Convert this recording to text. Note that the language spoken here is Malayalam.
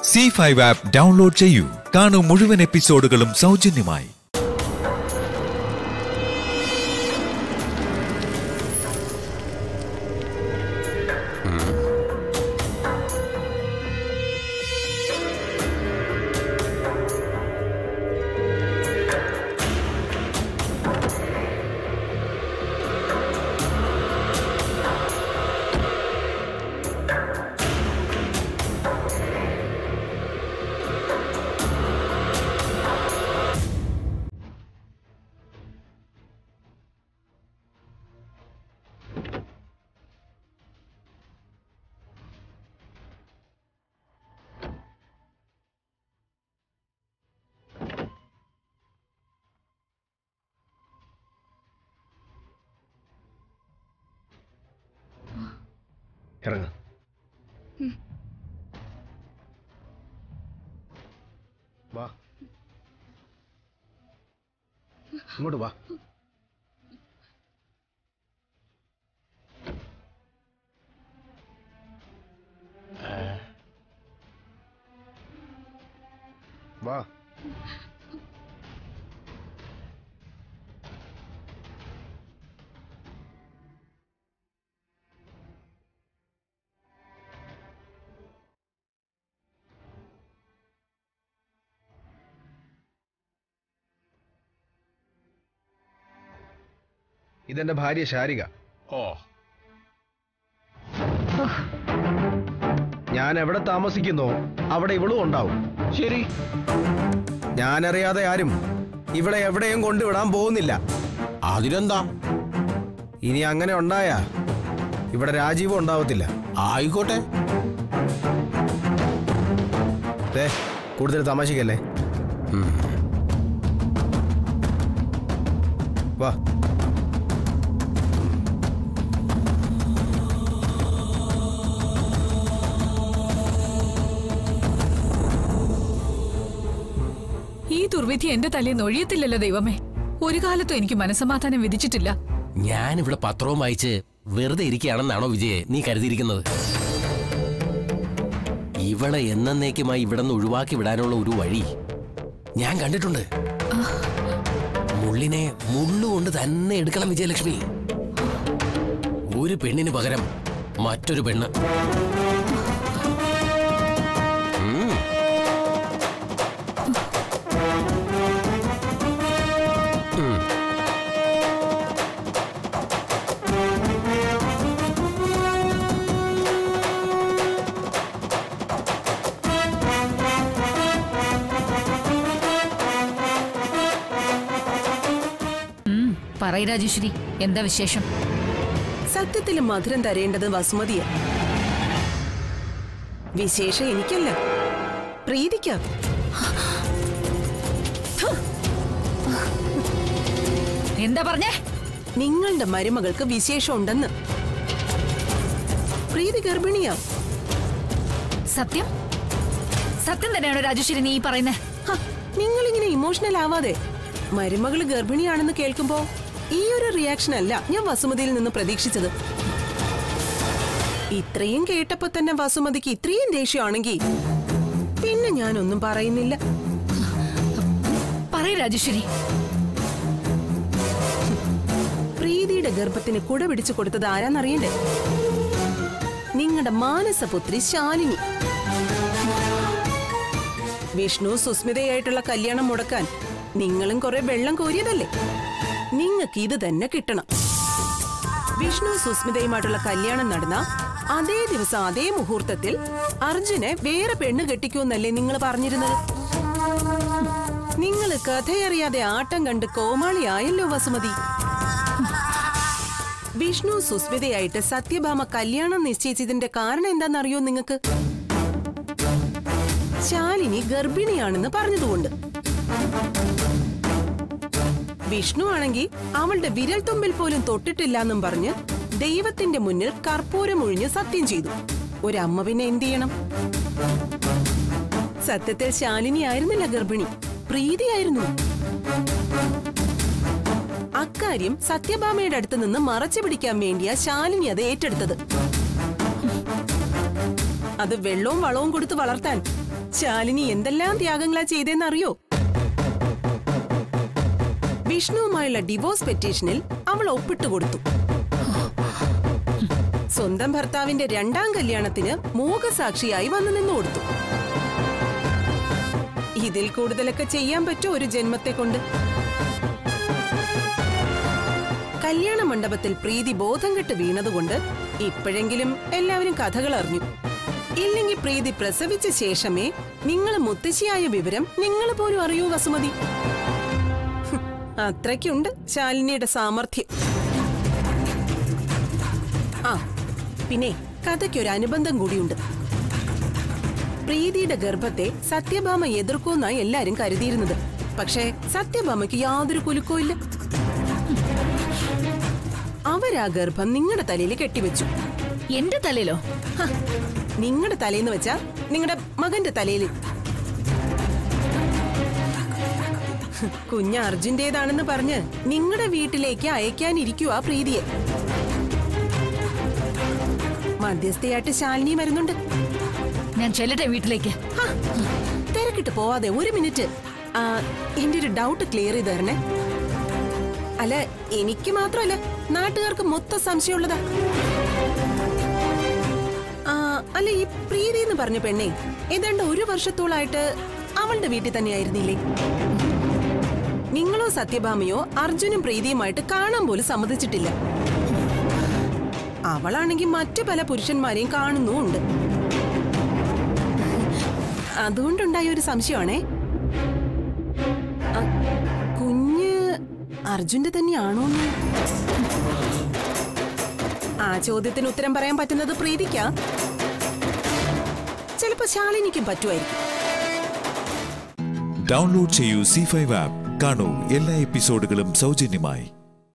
സി ഫൈവ് ആപ്പ് ഡൗൺലോഡ് ചെയ്യൂ കാണൂ മുഴുവൻ എപ്പിസോഡുകളും സൗജന്യമായി ഇറങ്ങ വാ ഇങ്ങോട്ട് വാ വാ ഇതെന്റെ ഭാര്യ ശാരിക ഓ ഞാൻ എവിടെ താമസിക്കുന്നോ അവിടെ ഇവളും ഉണ്ടാവും ശരി ഞാനറിയാതെ ആരും ഇവിടെ എവിടെയും കൊണ്ടുവിടാൻ പോകുന്നില്ല അതിനെന്താ ഇനി അങ്ങനെ ഉണ്ടായാ ഇവിടെ രാജീവും ഉണ്ടാവത്തില്ല ആയിക്കോട്ടെ ദേ, കൂടുതൽ തമാശക്കല്ലേ വാ ഈ ദുർവിധി എന്റെ തലേന്ന് ഒഴിയത്തില്ലല്ലോ ദൈവമേ ഒരു കാലത്തും എനിക്ക് മനസമാധാനം വിധിച്ചിട്ടില്ല ഞാൻ ഇവിടെ പത്രവും വായിച്ച് വെറുതെ ഇരിക്കുകയാണെന്നാണോ വിജയെ നീ കരുതിയിരിക്കുന്നത് ഇവളെ എന്നേക്കുമായി ഇവിടെ നിന്ന് ഒഴിവാക്കി വിടാനുള്ള ഒരു വഴി ഞാൻ കണ്ടിട്ടുണ്ട് മുള്ളിനെ മുള്ളുകൊണ്ട് തന്നെ എടുക്കണം വിജയലക്ഷ്മി ഒരു പെണ്ണിന് പകരം മറ്റൊരു പെണ്ണ് ഉം. ഉം. പറയ രാജേശ്വരി എന്താ വിശേഷം സത്യത്തിൽ മധുരം തരേണ്ടത് വസുമതിയ വിശേഷം എനിക്കല്ല പ്രീതിക്ക എന്താ പറഞ്ഞേ നിങ്ങളുടെ മരുമകൾക്ക് വിശേഷം ഉണ്ടെന്ന് പ്രീതി ഗർഭിണിയാ സത്യം സത്യം തന്നെയാണോ രാജേശ്വരി നീ ഈ പറയുന്നത് ഹ, നിങ്ങളിങ്ങനെ ഇമോഷണൽ ആവാതെ മരുമകള് ഗർഭിണിയാണെന്ന് കേൾക്കുമ്പോ ഈ ഒരു റിയാക്ഷൻ അല്ല ഞാൻ വസുമതിയിൽ നിന്ന് പ്രതീക്ഷിച്ചത് ഇത്രയും കേട്ടപ്പോ തന്നെ വസുമതിക്ക് ഇത്രയും ദേഷ്യമാണെങ്കിൽ പിന്നെ ഞാനൊന്നും പറയുന്നില്ല പറയ രാജേശ്വരി പ്രീതിയുടെ ഗർഭത്തിന് കുട പിടിച്ചു കൊടുത്തത് ആരാന്നറിയണ്ടേ നിങ്ങളുടെ മാനസപുത്രി ശാലിനി വിഷ്ണു സുസ്മിതയായിട്ടുള്ള കല്യാണം മുടക്കാൻ നിങ്ങളും കുറെ വെള്ളം കോരിയതല്ലേ നിങ്ങൾക്ക് ഇത് തന്നെ കിട്ടണം വിഷ്ണു സുസ്മിതയുമായിട്ടുള്ള കല്യാണം നടന്ന അതേ ദിവസം അതേ മുഹൂർത്തത്തിൽ അർജുനെ വേറെ പെണ്ണ് കെട്ടിക്കുമെന്നല്ലേ നിങ്ങൾ പറഞ്ഞിരുന്നത് നിങ്ങൾ കഥയറിയാതെ ആട്ടം കണ്ട് കോമാളിയായല്ലോ വസുമതി വിഷ്ണു സുസ്മിതയായിട്ട് സത്യഭാമ കല്യാണം നിശ്ചയിച്ചതിന്റെ കാരണം എന്താണെന്നറിയോ നിങ്ങൾക്ക് ശാലിനി ഗർഭിണിയാണെന്ന് പറഞ്ഞതുകൊണ്ട് വിഷ്ണു ആണെങ്കിൽ അവളുടെ വിരൽ തുമ്പിൽ പോലും തൊട്ടിട്ടില്ല എന്നും പറഞ്ഞ് ദൈവത്തിന്റെ മുന്നിൽ കർപ്പൂരം ഒഴിഞ്ഞ് സത്യം ചെയ്തു ഒരമ്മ പിന്നെ എന്ത് ചെയ്യണം സത്യത്തിൽ ശാലിനി ആയിരുന്നില്ല ഗർഭിണി പ്രീതിയായിരുന്നു അക്കാര്യം സത്യഭാമയുടെ അടുത്ത് നിന്ന് മറച്ചു പിടിക്കാൻ വേണ്ടിയാ ശാലിനി അത് ഏറ്റെടുത്തത് അത് വെള്ളവും വളവും കൊടുത്ത് വളർത്താൻ ശാലിനി എന്തെല്ലാം ത്യാഗങ്ങളാ ചെയ്തേന്നറിയോ വിഷ്ണുവുമായുള്ള ഡിവോഴ്സ് പെറ്റീഷനിൽ അവൾ ഒപ്പിട്ട് കൊടുത്തു സ്വന്തം ഭർത്താവിന്റെ രണ്ടാം കല്യാണത്തിന് മൂകസാക്ഷിയായി വന്നു നിന്നു കൊടുത്തു ഇതിൽ കൂടുതലൊക്കെ ചെയ്യാൻ പറ്റുമോ ഒരു ജന്മത്തെ കൊണ്ട് കല്യാണ മണ്ഡപത്തിൽ പ്രീതി ബോധം കെട്ട് വീണതുകൊണ്ട് ഇപ്പോഴെങ്കിലും എല്ലാവരും കഥകൾ അറിഞ്ഞു ഇല്ലെങ്കിൽ പ്രീതി പ്രസവിച്ച ശേഷമേ നിങ്ങൾ മുത്തശ്ശിയായ വിവരം നിങ്ങൾ പോലും അറിയൂ വസുമതി ഹും, അത്രയ്ക്കുണ്ട് ശാലിനിയുടെ സാമർഥ്യം ആ പിന്നെ കഥയ്ക്കൊരു അനുബന്ധം കൂടിയുണ്ട് പ്രീതിയുടെ ഗർഭത്തെ സത്യഭാമ എതിർക്കുമെന്നായി എല്ലാരും കരുതിയിരുന്നത് പക്ഷേ സത്യഭാമയ്ക്ക് യാതൊരു കുലുക്കവും ഇല്ല അവരാ ഗർഭം നിങ്ങളുടെ തലയിൽ കെട്ടിവെച്ചു എന്റെ തലയിലോ നിങ്ങളുടെ തലേന്ന് വെച്ചാ നിങ്ങളുടെ മകന്റെ തലയിൽ കുഞ്ഞ് അർജുന്റേതാണെന്ന് പറഞ്ഞ് നിങ്ങളുടെ വീട്ടിലേക്ക് അയക്കാനിരിക്കുവാ പ്രീതിയെ മധ്യസ്ഥയായിട്ട് ശാലിനി വരുന്നുണ്ട് ഞാൻ ചെല്ലട്ടെ വീട്ടിലേക്ക് ഹാ, തിരക്കിട്ട് പോവാതെ ഒരു മിനിറ്റ് ആ, എന്റെ ഒരു ഡൗട്ട് ക്ലിയർ ചെയ്ത് തരണേ അല്ല എനിക്ക് മാത്രമല്ല നാട്ടുകാർക്ക് മൊത്തം സംശയമുള്ളതാ ആ, അല്ല ഈ പ്രീതി എന്ന് പറഞ്ഞ പെണ്ണെ ഏതാണ്ട് ഒരു വർഷത്തോളായിട്ട് അവളുടെ വീട്ടിൽ തന്നെയായിരുന്നില്ലേ നിങ്ങളോ സത്യഭാമയോ അർജുനും പ്രീതിയുമായിട്ട് കാണാൻ പോലും സമ്മതിച്ചിട്ടില്ല അവളാണെങ്കിൽ മറ്റു പല പുരുഷന്മാരെയും കാണുന്നുമുണ്ട് അതുകൊണ്ടുണ്ടായ ഒരു സംശയമാണേ ആ, കുഞ്ഞ് അർജുന്റെ തന്നെയാണോ എന്ന്? ആ ചോദ്യത്തിന് ഉത്തരം പറയാൻ പറ്റുന്നത് പ്രീതിക്കാ ചിലപ്പോ ശാലിനിക്കും പറ്റുമായിരിക്കും ഡൗൺലോഡ് ചെയ്യൂ സി ഫൈവ് ആപ്പ് കാണൂ എല്ലാ എപ്പിസോഡുകളും സൗജന്യമായി